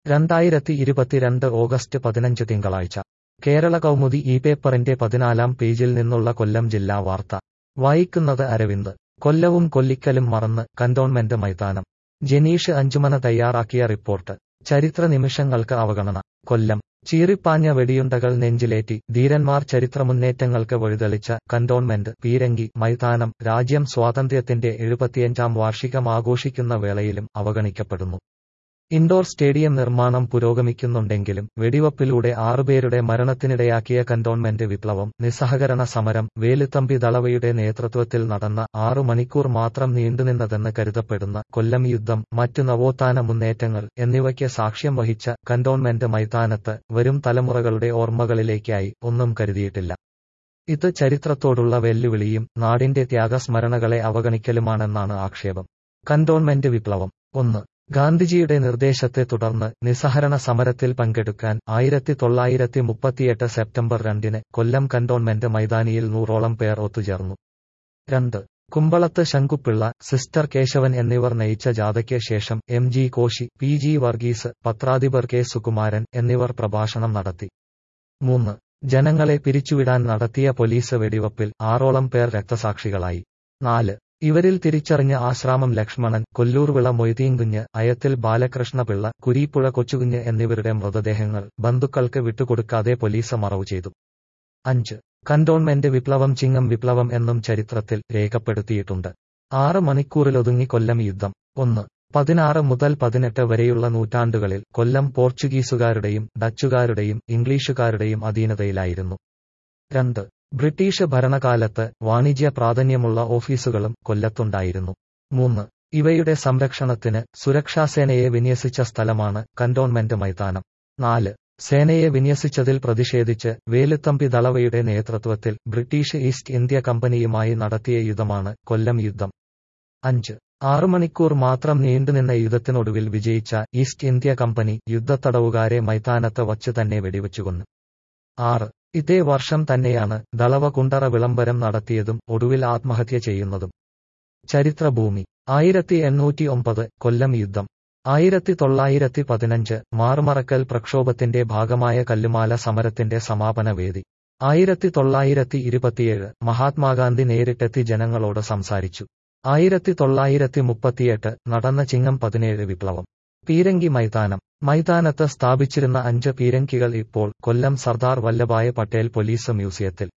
രണ്ടായിരത്തി ഇരുപത്തിരണ്ട് ഓഗസ്റ്റ് പതിനഞ്ച് തിങ്കളാഴ്ച കേരള കൗമുദി ഈ പേപ്പറിന്റെ പതിനാലാം പേജിൽ നിന്നുള്ള കൊല്ലം ജില്ലാ വാർത്ത വായിക്കുന്നത് അരവിന്ദ് കൊല്ലവും കൊല്ലിക്കലും മറന്ന് കന്റോൺമെന്റ് മൈതാനം ജനീഷ് അഞ്ചുമന തയ്യാറാക്കിയ റിപ്പോർട്ട് ചരിത്ര നിമിഷങ്ങൾക്ക് അവഗണന കൊല്ലം ചീറിപ്പാഞ്ഞ വെടിയുണ്ടകൾ നെഞ്ചിലേറ്റി ധീരന്മാർ ചരിത്രമുന്നേറ്റങ്ങൾക്ക് വഴിതെളിച്ച കന്റോൺമെന്റ് പീരങ്കി മൈതാനം രാജ്യം സ്വാതന്ത്ര്യത്തിന്റെ എഴുപത്തിയഞ്ചാം വാർഷികം ആഘോഷിക്കുന്ന വേളയിലും അവഗണിക്കപ്പെടുന്നു ഇൻഡോർ സ്റ്റേഡിയം നിർമ്മാണം പുരോഗമിക്കുന്നുണ്ടെങ്കിലും വെടിവപ്പിലൂടെ ആറുപേരുടെ മരണത്തിനിടയാക്കിയ കന്റോൺമെന്റ് വിപ്ലവം നിസ്സഹകരണ സമരം വേലുത്തമ്പി ദളവയുടെ നേതൃത്വത്തിൽ നടന്ന ആറു മണിക്കൂർ മാത്രം നീണ്ടുനിന്നതെന്ന് കരുതപ്പെടുന്ന കൊല്ലം യുദ്ധം മറ്റു നവോത്ഥാന മുന്നേറ്റങ്ങൾ എന്നിവയ്ക്ക് സാക്ഷ്യം വഹിച്ച കന്റോൺമെന്റ് മൈതാനത്ത് വരും തലമുറകളുടെ ഓർമ്മകളിലേക്കായി ഒന്നും കരുതിയിട്ടില്ല ഇത് ചരിത്രത്തോടുള്ള വെല്ലുവിളിയും നാടിന്റെ ത്യാഗസ്മരണകളെ അവഗണിക്കലുമാണെന്നാണ് ആക്ഷേപം കന്റോൺമെന്റ് വിപ്ലവം ഒന്ന് ഗാന്ധിജിയുടെ നിർദ്ദേശത്തെ തുടർന്ന് നിസ്സഹരണ സമരത്തിൽ പങ്കെടുക്കാൻ ആയിരത്തി തൊള്ളായിരത്തി മുപ്പത്തിയെട്ട് സെപ്റ്റംബർ രണ്ടിന് കൊല്ലം കന്റോൺമെന്റ് മൈതാനിയിൽ നൂറോളം പേർ ഒത്തുചേർന്നു രണ്ട് കുമ്പളത്ത് ശങ്കുപിള്ള സിസ്റ്റർ കേശവൻ എന്നിവർ നയിച്ച ജാഥയ്ക്ക് ശേഷം M G Koshy P G Varghese പത്രാധിപർ കെ സുകുമാരൻ എന്നിവർ പ്രഭാഷണം നടത്തി മൂന്ന് ജനങ്ങളെ പിരിച്ചുവിടാൻ നടത്തിയ പോലീസ് വെടിവപ്പിൽ ആറോളം പേർ രക്തസാക്ഷികളായി നാല് ഇവരിൽ തിരിച്ചറിഞ്ഞ ആശ്രാമം ലക്ഷ്മണൻ കൊല്ലൂർവിള മൊയ്തീൻകുഞ്ഞ് അയത്തിൽ ബാലകൃഷ്ണപിള്ള കുരീപ്പുഴ കൊച്ചുകുഞ്ഞ് എന്നിവരുടെ മൃതദേഹങ്ങൾ ബന്ധുക്കൾക്ക് വിട്ടുകൊടുക്കാതെ പോലീസ് മറവു ചെയ്തു അഞ്ച് കന്റോൺമെന്റ് വിപ്ലവം ചിങ്ങം വിപ്ലവം എന്നും ചരിത്രത്തിൽ രേഖപ്പെടുത്തിയിട്ടുണ്ട് ആറ് മണിക്കൂറിലൊതുങ്ങി കൊല്ലം യുദ്ധം ഒന്ന് പതിനാറ് മുതൽ പതിനെട്ട് വരെയുള്ള നൂറ്റാണ്ടുകളിൽ കൊല്ലം പോർച്ചുഗീസുകാരുടെയും ഡച്ചുകാരുടെയും ഇംഗ്ലീഷുകാരുടെയും അധീനതയിലായിരുന്നു രണ്ട് ബ്രിട്ടീഷ് ഭരണകാലത്ത് വാണിജ്യ പ്രാധാന്യമുള്ള ഓഫീസുകളും കൊല്ലത്തുണ്ടായിരുന്നു മൂന്ന് ഇവയുടെ സംരക്ഷണത്തിന് സുരക്ഷാസേനയെ വിന്യസിച്ച സ്ഥലമാണ് കന്റോൺമെന്റ് മൈതാനം നാല് സേനയെ വിന്യസിച്ചതിൽ പ്രതിഷേധിച്ച് വേലുത്തമ്പി ദളവയുടെ നേതൃത്വത്തിൽ ബ്രിട്ടീഷ് ഈസ്റ്റ് ഇന്ത്യ കമ്പനിയുമായി നടത്തിയ യുദ്ധമാണ് കൊല്ലം യുദ്ധം അഞ്ച് ആറു മണിക്കൂർ മാത്രം നീണ്ടുനിന്ന യുദ്ധത്തിനൊടുവിൽ വിജയിച്ച ഈസ്റ്റ് ഇന്ത്യ കമ്പനി യുദ്ധത്തടവുകാരെ മൈതാനത്ത് വച്ച് തന്നെ വെടിവെച്ചുകൊന്നു ആറ് ഇതേ വർഷം തന്നെയാണ് ദളവ കുണ്ടറ വിളംബരം നടത്തിയതും ഒടുവിൽ ആത്മഹത്യ ചെയ്യുന്നതും ചരിത്രഭൂമി ആയിരത്തി എണ്ണൂറ്റി ഒമ്പത് കൊല്ലം യുദ്ധം ആയിരത്തി തൊള്ളായിരത്തി പതിനഞ്ച് മാറുമറക്കൽ പ്രക്ഷോഭത്തിന്റെ ഭാഗമായ കല്ലുമാല സമരത്തിന്റെ സമാപന വേദി ആയിരത്തി തൊള്ളായിരത്തി ഇരുപത്തിയേഴ് മഹാത്മാഗാന്ധി നേരിട്ടെത്തി ജനങ്ങളോട് സംസാരിച്ചു ആയിരത്തി തൊള്ളായിരത്തി മുപ്പത്തിയെട്ട് നടന്ന ചിങ്ങം പതിനേഴ് വിപ്ലവം പീരങ്കി മൈതാനം മൈതാനത്ത് സ്ഥാപിച്ചിരുന്ന അഞ്ച് പീരങ്കികൾ ഇപ്പോൾ കൊല്ലം സർദാർ വല്ലഭായ് പട്ടേൽ പോലീസ് മ്യൂസിയത്തിൽ